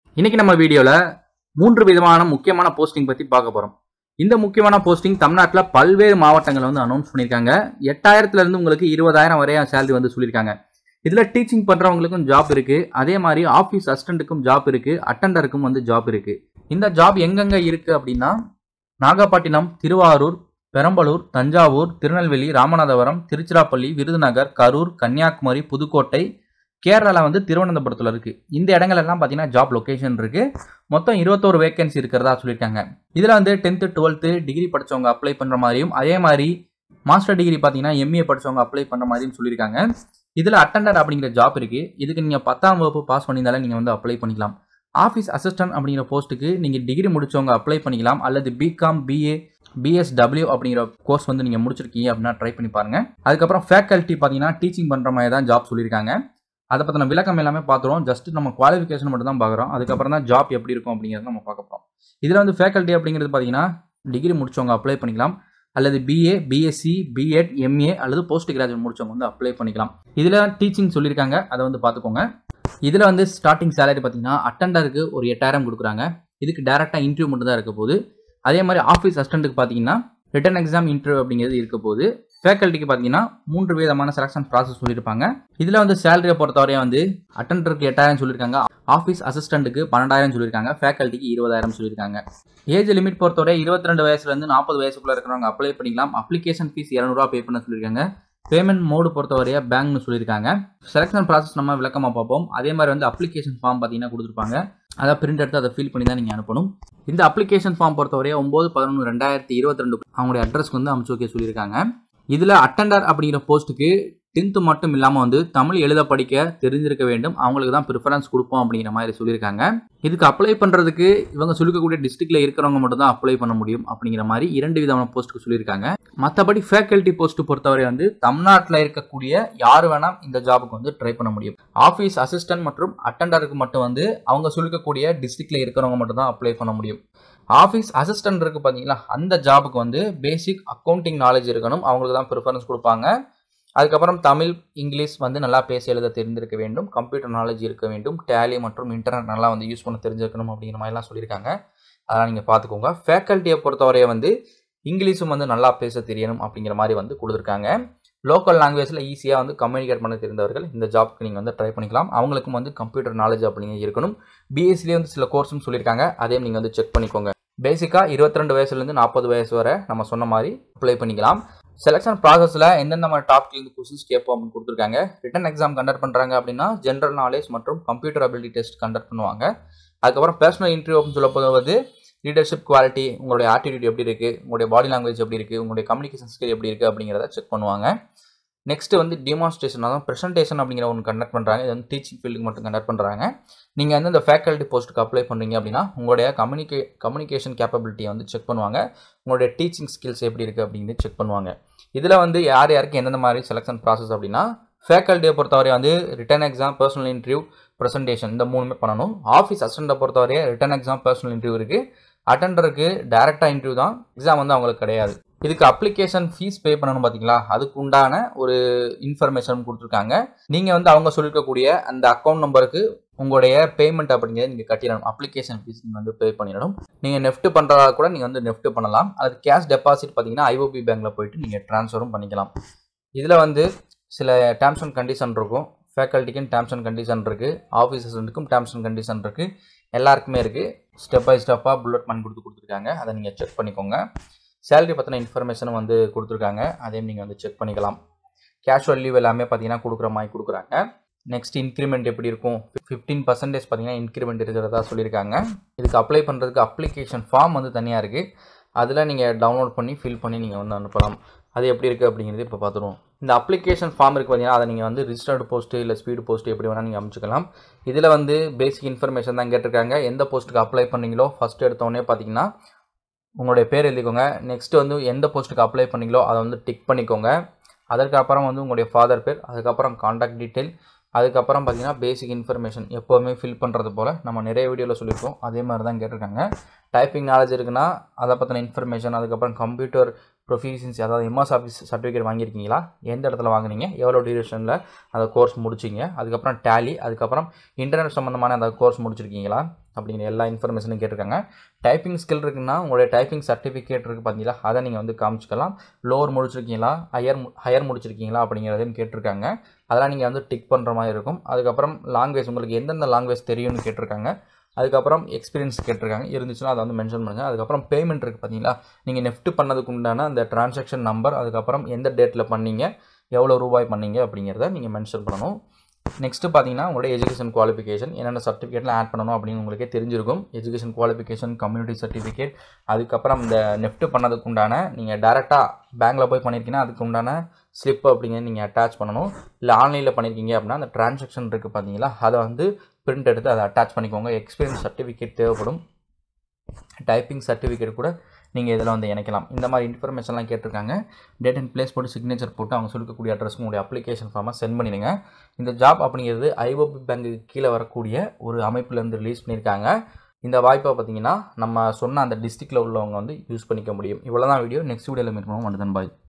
இன்னைக்கு நம்ம வீடியோவில் மூன்று விதமான முக்கியமான போஸ்டிங் பற்றி பார்க்க போகிறோம் இந்த முக்கியமான போஸ்டிங் தமிழ்நாட்டில் பல்வேறு மாவட்டங்கள் வந்து அனௌன்ஸ் பண்ணியிருக்காங்க எட்டாயிரத்துல இருந்து உங்களுக்கு இருபதாயிரம் வரைய சேலரி வந்து சொல்லியிருக்காங்க இதில் டீச்சிங் பண்ணுறவங்களுக்கும் ஜாப் இருக்குது அதே மாதிரி ஆஃபீஸ் அசிஸ்டண்ட்டுக்கும் ஜாப் இருக்குது அட்டண்டருக்கும் வந்து ஜாப் இருக்குது இந்த ஜாப் எங்கெங்கே இருக்குது அப்படின்னா நாகப்பட்டினம் திருவாரூர் பெரம்பலூர் தஞ்சாவூர் திருநெல்வேலி ராமநாதபுரம் திருச்சிராப்பள்ளி விருதுநகர் கரூர் கன்னியாகுமரி புதுக்கோட்டை கேரளாவில் வந்து திருவனந்தபுரத்தில் இருக்குது இந்த இடங்கள் எல்லாம் பார்த்தீங்கன்னா ஜாப் லொக்கேஷன் இருக்குது மொத்தம் இருபத்தோரு வேகன்சி இருக்கிறதா சொல்லியிருக்காங்க இதில் வந்து டென்த்து டுவெல்த்து டிகிரி படித்தவங்க அப்ளை பண்ணுற மாதிரியும் அதே மாதிரி மாஸ்டர் டிகிரி பார்த்தீங்கன்னா எம்ஏ படித்தவங்க அப்ளை பண்ணுற மாதிரியும் சொல்லியிருக்காங்க இதில் அட்டண்டர் அப்படிங்கிற ஜாப் இருக்குது இதுக்கு நீங்கள் பத்தாம் வகுப்பு பாஸ் பண்ணியிருந்தாலே நீங்கள் வந்து அப்ளை பண்ணிக்கலாம் ஆஃபீஸ் அசிஸ்டன்ட் அப்படிங்கிற போஸ்ட்டுக்கு நீங்கள் டிகிரி முடிச்சவங்க அப்ளை பண்ணிக்கலாம் அல்லது பிகாம் பிஏ பிஎஸ்டபிள்யூ அப்படிங்கிற கோர்ஸ் வந்து நீங்கள் முடிச்சிருக்கீங்க அப்படின்னா ட்ரை பண்ணி பாருங்கள் அதுக்கப்புறம் ஃபேக்கல்ட்டி பார்த்தீங்கன்னா டீச்சிங் பண்ணுற மாதிரி தான் ஜாப் சொல்லியிருக்காங்க அதை பற்றின விளக்கம் எல்லாமே பார்த்துருவோம் ஜஸ்ட் நம்ம குவாலிஃபிகேஷன் மட்டும் தான் பார்க்குறோம் அதுக்கப்புறம் தான் ஜாப் எப்படி இருக்கும் அப்படிங்கிறத நம்ம பார்க்க போகிறோம் இதில் வந்து ஃபேக்கல்ட்டி அப்படிங்கிறது பார்த்தீங்கன்னா டிகிரி முடிச்சவங்க அப்ளை பண்ணிக்கலாம் அல்லது பிஏ பிஎஸ்சி பிஎட் எம்ஏ அல்லது போஸ்ட் கிராஜுவேட் முடிச்சவங்க வந்து அப்ளை பண்ணிக்கலாம் இதில் டீச்சிங் சொல்லியிருக்காங்க அதை வந்து பார்த்துக்கோங்க இதில் வந்து ஸ்டார்டிங் சேலரி பார்த்தீங்கன்னா அட்டண்டருக்கு ஒரு எட்டாயிரம் கொடுக்குறாங்க இதுக்கு டேரெக்டாக இன்டர்வியூ மட்டும் தான் இருக்க போகுது அதே மாதிரி ஆஃபீஸ் அசிஸ்டண்ட்டுக்கு பார்த்தீங்கன்னா ரிட்டன் எக்ஸாம் இன்டர்வியூ அப்படிங்கிறது இருக்க போகுது ஃபேக்கல்ட்டிக்கு பார்த்தீங்கன்னா மூன்று விதமான செலக்ஷன் ப்ராசஸ் சொல்லியிருப்பாங்க இதில் வந்து சேலரியை பொறுத்தவரையும் வந்து அட்டண்டருக்கு எட்டாயிரம் சொல்லியிருக்காங்க ஆஃபீஸ் அசிஸ்டண்ட்டுக்கு பன்னெண்டாயிரம் சொல்லியிருக்காங்க ஃபேக்கல்ட்டிக்கு இருபதாயிரம் சொல்லியிருக்காங்க ஏஜ் லிமிட் பொறுத்தவரை இருபத்தி ரெண்டு வயசுலேருந்து நாற்பது வயசுக்குள்ளே இருக்கிறவங்க அப்ளை பண்ணிக்கலாம் அப்ளிகேஷன் ஃபீஸ் இரநூறுவா பே பண்ண சொல்லியிருக்காங்க பேமெண்ட் மோடு பொறுத்தவரைய பேங்க்னு சொல்லியிருக்காங்க செலக்ஷன் ப்ராசஸ் நம்ம விளக்கமாக பார்ப்போம் அதே மாதிரி வந்து அப்ளிகேஷன் ஃபார்ம் பார்த்தீங்கன்னா கொடுத்துருப்பாங்க அதை பிரிண்ட் எடுத்து அதை ஃபில் பண்ணி தான் நீங்கள் அனுப்பணும் இந்த அப்ளிகேஷன் ஃபார்ம் பொறுத்தவரைய ஒம்பது பதினொன்று ரெண்டாயிரத்தி இருபத்தி ரெண்டு அவங்களுடைய அட்ரஸ்க்கு வந்து அமுச்சு வைக்க சொல்லியிருக்காங்க இதில் அட்டண்டர் அப்படிங்கிற போஸ்ட்டுக்கு டென்த்து மட்டும் இல்லாமல் வந்து தமிழ் எழுத படிக்க தெரிஞ்சிருக்க வேண்டும் அவங்களுக்கு தான் ப்ரிஃபரன்ஸ் கொடுப்போம் அப்படிங்கிற மாதிரி சொல்லியிருக்காங்க இதுக்கு அப்ளை பண்ணுறதுக்கு இவங்க சொல்லிக்கக்கூடிய டிஸ்ட்ரிக்டில் இருக்கிறவங்க மட்டும் தான் அப்ளை பண்ண முடியும் அப்படிங்கிற மாதிரி இரண்டு விதமான போஸ்ட்டுக்கு சொல்லியிருக்காங்க மற்றபடி ஃபேக்கல்ட்டி போஸ்ட் பொறுத்தவரை வந்து தமிழ்நாட்டில் இருக்கக்கூடிய யார் வேணால் இந்த ஜாபுக்கு வந்து ட்ரை பண்ண முடியும் ஆஃபீஸ் அசிஸ்டன்ட் மற்றும் அட்டண்டருக்கு மட்டும் வந்து அவங்க சொல்லிக்கக்கூடிய டிஸ்ட்ரிக்டில் இருக்கிறவங்க மட்டும் தான் அப்ளை பண்ண முடியும் ஆஃபீஸ் அசிஸ்டன்ட் இருக்குது பார்த்தீங்களா அந்த ஜாபுக்கு வந்து பேசிக் அக்கௌண்டிங் நாலேஜ் இருக்கணும் அவங்களுக்கு தான் ப்ரிஃபரன்ஸ் கொடுப்பாங்க அதுக்கப்புறம் தமிழ் இங்கிலீஷ் வந்து நல்லா பேச எழுத தெரிந்திருக்க வேண்டும் கம்ப்யூட்டர் நாலேஜ் இருக்க வேண்டும் டேலி மற்றும் இன்டர்நெட் நல்லா வந்து யூஸ் பண்ண தெரிஞ்சிருக்கணும் அப்படிங்கிற மாதிரிலாம் சொல்லியிருக்காங்க அதெல்லாம் நீங்கள் பார்த்துக்கோங்க ஃபேக்கல்ட்டியை பொறுத்தவரையை வந்து இங்கிலீஷும் வந்து நல்லா பேச தெரியணும் அப்படிங்கிற மாதிரி வந்து கொடுத்துருக்காங்க லோக்கல் லாங்குவேஜில் ஈஸியாக வந்து கம்யூனிகேட் பண்ண தெரிந்தவர்கள் இந்த ஜாப்க்கு நீங்கள் வந்து ட்ரை பண்ணிக்கலாம் அவங்களுக்கும் வந்து கம்ப்யூட்டர் நாலேஜ் அப்படிங்க இருக்கணும் பிஎஸ்சிலே வந்து சில கோர்ஸும் சொல்லியிருக்காங்க அதையும் நீங்கள் வந்து செக் பண்ணிக்கோங்க பேசிக்காக இருபத்தி ரெண்டு வயசுலேருந்து நாற்பது வயசு வரை நம்ம சொன்ன மாதிரி அப்ளை பண்ணிக்கலாம் செலெக்ஷன் ப்ராசஸில் எந்தெந்த மாதிரி டாப்லேருந்து கொஸ்டின்ஸ் கேட்போம் அப்படின்னு கொடுத்துருக்காங்க ரிட்டன் எக்ஸாம் கண்டக்ட் பண்ணுறாங்க அப்படின்னா ஜென்ரல் நாலேஜ் மற்றும் கம்ப்யூட்டர் அபிலிட்டி டெஸ்ட் கண்டக்ட் பண்ணுவாங்க அதுக்கப்புறம் பர்சனல் இன்டர்வியூ அப்படின்னு சொல்ல போவது லீடர்ஷிப் குவாலிட்டி உங்களுடைய ஆட்டிடியூட் எப்படி இருக்குது உங்களுடைய பாடி லாங்குவேஜ் எப்படி இருக்குது உங்களுடைய கம்யூனிகேஷன் ஸ்கில் எப்படி இருக்குது அப்படிங்கிறத செக் பண்ணுவாங்க நெக்ஸ்ட் வந்து டிமான்ஸ்ட்ரேஷன் அதான் ப்ரெசன்டேஷன் அப்படிங்கிற ஒன்று கண்டக்ட் பண்ணுறாங்க இது வந்து டீச்சிங் ஃபீல்டுக்கு மட்டும் கண்டக்ட் பண்ணுறாங்க நீங்கள் வந்து இந்த ஃபேக்கல்ட்டி போஸ்ட்டுக்கு அப்ளை பண்ணுறீங்க அப்படின்னா உங்களுடைய கம்யூனிகே கம்யூனிகேஷன் கேப்பபிலிட்டியை வந்து செக் பண்ணுவாங்க உங்களுடைய டீச்சிங் ஸ்கில்ஸ் எப்படி இருக்குது அப்படிங்கிறது செக் பண்ணுவாங்க இதில் வந்து யார் யாருக்கு எந்தெந்த மாதிரி செலெக்ஷன் ப்ராசஸ் அப்படின்னா ஃபேக்கல்ட்டியை பொறுத்தவரை வந்து written exam personal interview presentation இந்த மூணுமே பண்ணணும் ஆஃபீஸ் அசிஸ்டண்ட்டை பொறுத்தவரை ரிட்டன் எக்ஸாம் பர்சனல் இன்டர்வியூ இருக்குது அட்டண்டருக்கு டேரெக்டாக இன்டர்வியூ தான் எக்ஸாம் வந்து அவங்களுக்கு கிடையாது இதுக்கு அப்ளிகேஷன் ஃபீஸ் பே பண்ணணும் பார்த்தீங்களா அதுக்கு உண்டான ஒரு இன்ஃபர்மேஷன் கொடுத்துருக்காங்க நீங்கள் வந்து அவங்க சொல்லியிருக்கக்கூடிய அந்த அக்கௌண்ட் நம்பருக்கு உங்களுடைய பேமெண்ட் அப்படிங்கிறத நீங்கள் கட்டிடணும் அப்ளிகேஷன் ஃபீஸ் நீங்கள் வந்து பே பண்ணிடணும் நீங்கள் நெஃப்ட் பண்ணுறதா கூட நீங்கள் வந்து நெஃப்ட் பண்ணலாம் அது கேஷ் டெபாசிட் பார்த்தீங்கன்னா ஐஓபி பேங்க்கில் போயிட்டு நீங்கள் ட்ரான்ஸ்ஃபரும் பண்ணிக்கலாம் இதில் வந்து சில டேர்ம்ஸ் அண்ட் கண்டிஷன் இருக்கும் ஃபேக்கல்ட்டிக்கும் டேர்ம்ஸ் அண்ட் கண்டிஷன் இருக்குது ஆஃபீஸர்ஸுக்கும் டேர்ம்ஸ் அண்ட் கண்டிஷன் இருக்குது எல்லாருக்குமே இருக்குது ஸ்டெப் பை ஸ்டெப்பாக புல்லட் பண்ணி கொடுத்து கொடுத்துருக்காங்க அதை நீங்கள் செக் பண்ணிக்கோங்க சேலரி பற்றின இன்ஃபர்மேஷனும் வந்து கொடுத்துருக்காங்க அதையும் நீங்கள் வந்து செக் பண்ணிக்கலாம் கேஷுவல் லீவ் எல்லாமே பார்த்தீங்கன்னா கொடுக்குற மாதிரி கொடுக்குறாங்க நெக்ஸ்ட் இன்க்ரிமெண்ட் எப்படி இருக்கும் ஃபிஃப்டீன் பர்சன்டேஜ் பார்த்தீங்கன்னா இன்க்ரிமெண்ட் இருக்கிறதா சொல்லியிருக்காங்க இதுக்கு அப்ளை பண்ணுறதுக்கு அப்ளிகேஷன் ஃபார்ம் வந்து தனியாக இருக்குது அதில் நீங்கள் டவுன்லோட் பண்ணி ஃபில் பண்ணி நீங்கள் வந்து அனுப்பலாம் அது எப்படி இருக்குது அப்படிங்கிறது இப்போ பார்த்துருவோம் இந்த அப்ளிகேஷன் ஃபார்ம் இருக்குது பார்த்தீங்கன்னா அதை நீங்கள் வந்து ரிஜிஸ்டர்டு போஸ்ட்டு இல்லை ஸ்பீடு போஸ்ட்டு எப்படி வேணால் நீங்கள் அமைச்சிக்கலாம் இதில் வந்து பேசிக் இன்ஃபர்மேஷன் தான் கேட்டிருக்காங்க எந்த போஸ்ட்டுக்கு அப்ளை பண்ணீங்களோ ஃபஸ்ட்டு எடுத்தோடனே பார்த்தீங்கன்னா உங்களுடைய பேர் எழுதிக்கோங்க நெக்ஸ்ட் வந்து எந்த போஸ்ட்டுக்கு அப்ளை பண்ணீங்களோ அதை வந்து டிக் பண்ணிக்கோங்க அதற்கப்புறம் வந்து உங்களுடைய ஃபாதர் பேர் அதுக்கப்புறம் காண்டாக்ட் டீட்டெயில் அதுக்கப்புறம் பார்த்தீங்கன்னா பேசிக் இன்ஃபர்மேஷன் எப்போவுமே ஃபில் பண்ணுறது போல் நம்ம நிறைய வீடியோவில் சொல்லியிருக்கோம் அதே மாதிரி தான் கேட்டிருக்காங்க டைப்பிங் நாலேஜ் இருக்குன்னா அதை பற்றின இன்ஃபர்மேஷன் அதுக்கப்புறம் கம்ப்யூட்டர் ப்ரொஃபிஷியன்சி அதாவது எம்எஸ் ஆஃபீஸ் சர்டிஃபிகேட் வாங்கியிருக்கீங்களா எந்த இடத்துல வாங்குனீங்க எவ்வளோ டியூரேஷனில் அந்த கோர்ஸ் முடிச்சிங்க அதுக்கப்புறம் டேலி அதுக்கப்புறம் இன்டர்நெட் சம்மந்தமான அந்த கோர்ஸ் முடிச்சிருக்கீங்களா அப்படிங்கிற எல்லா இன்ஃபர்மேஷனும் கேட்டிருக்காங்க டைப்பிங் ஸ்கில் இருக்குன்னா உங்களுடைய டைப்பிங் சர்டிஃபிகேட் இருக்குது பார்த்தீங்களா அதை நீங்கள் வந்து காமிச்சிக்கலாம் லோவர் முடிச்சிருக்கீங்களா ஹையர் ஹையர் முடிச்சிருக்கீங்களா அப்படிங்கிறதையும் கேட்டிருக்காங்க அதெல்லாம் நீங்கள் வந்து டிக் பண்ணுற மாதிரி இருக்கும் அதுக்கப்புறம் லாங்குவேஜ் உங்களுக்கு எந்தெந்த லாங்குவேஜ் தெரியும்னு கேட்டிருக்காங்க அதுக்கப்புறம் எக்ஸ்பீரியன்ஸ் கேட்டிருக்காங்க இருந்துச்சுன்னா அதை வந்து மென்ஷன் பண்ணுங்கள் அதுக்கப்புறம் பேமெண்ட் இருக்குது பார்த்தீங்களா நீங்கள் நெஃப்ட் பண்ணதுக்கு உண்டான அந்த டிரான்சாக்ஷன் நம்பர் அதுக்கப்புறம் எந்த டேட்டில் பண்ணீங்க எவ்வளோ ரூபாய் பண்ணீங்க அப்படிங்கிறத நீங்கள் மென்ஷன் பண்ணணும் நெக்ஸ்ட்டு பார்த்தீங்கன்னா உங்களுடைய எஜுகேஷன் குவாலிஃபிகேஷன் என்னென்ன சர்டிஃபிகேட்லாம் ஆட் பண்ணணும் அப்படின்னு உங்களுக்கே தெரிஞ்சிருக்கும் எஜுகேஷன் குவாலிஃபிகேஷன் கம்யூனிட்டி சர்டிஃபிகேட் அதுக்கப்புறம் இந்த நெஃப்ட் பண்ணதுக்கு உண்டான நீங்கள் டேரெக்டாக பேங்க்கில் போய் பண்ணியிருக்கீங்கன்னா அதுக்கு உண்டான ஸ்லிப் அப்படிங்கிறது நீங்கள் அட்டாச் பண்ணணும் இல்லை ஆன்லைனில் பண்ணியிருக்கீங்க அப்படின்னா அந்த டிரான்சாக்ஷன் இருக்குது பார்த்தீங்களா அதை வந்து பிரிண்ட் எடுத்து அதை அட்டாச் பண்ணிக்கோங்க எக்ஸ்பீரியன்ஸ் சர்டிஃபிகேட் தேவைப்படும் டைப்பிங் சர்டிஃபிகேட் கூட நீங்கள் இதில் வந்து இணைக்கலாம் இந்த மாதிரி இன்ஃபர்மேஷன்லாம் கேட்டிருக்காங்க டேட் அண்ட் பிளேஸ் போட்டு சிக்னேச்சர் போட்டு அவங்க சொல்லக்கூடிய அட்ரஸ்க்கு உங்களுடைய அப்ளிகேஷன் ஃபார்மாக சென்ட் பண்ணிடுங்க இந்த ஜாப் அப்படிங்கிறது ஐஓபி பேங்க்கு கீழே வரக்கூடிய ஒரு அமைப்புலேருந்து ரிலீஸ் பண்ணியிருக்காங்க இந்த வாய்ப்பை பார்த்தீங்கன்னா நம்ம சொன்ன அந்த டிஸ்ட்ரிக்டில் உள்ளவங்க வந்து யூஸ் பண்ணிக்க முடியும் இவ்வளோ தான் வீடியோ நெக்ஸ்ட் வீடியோவில் மீட் பண்ணுவோம் மட்டும் பாய்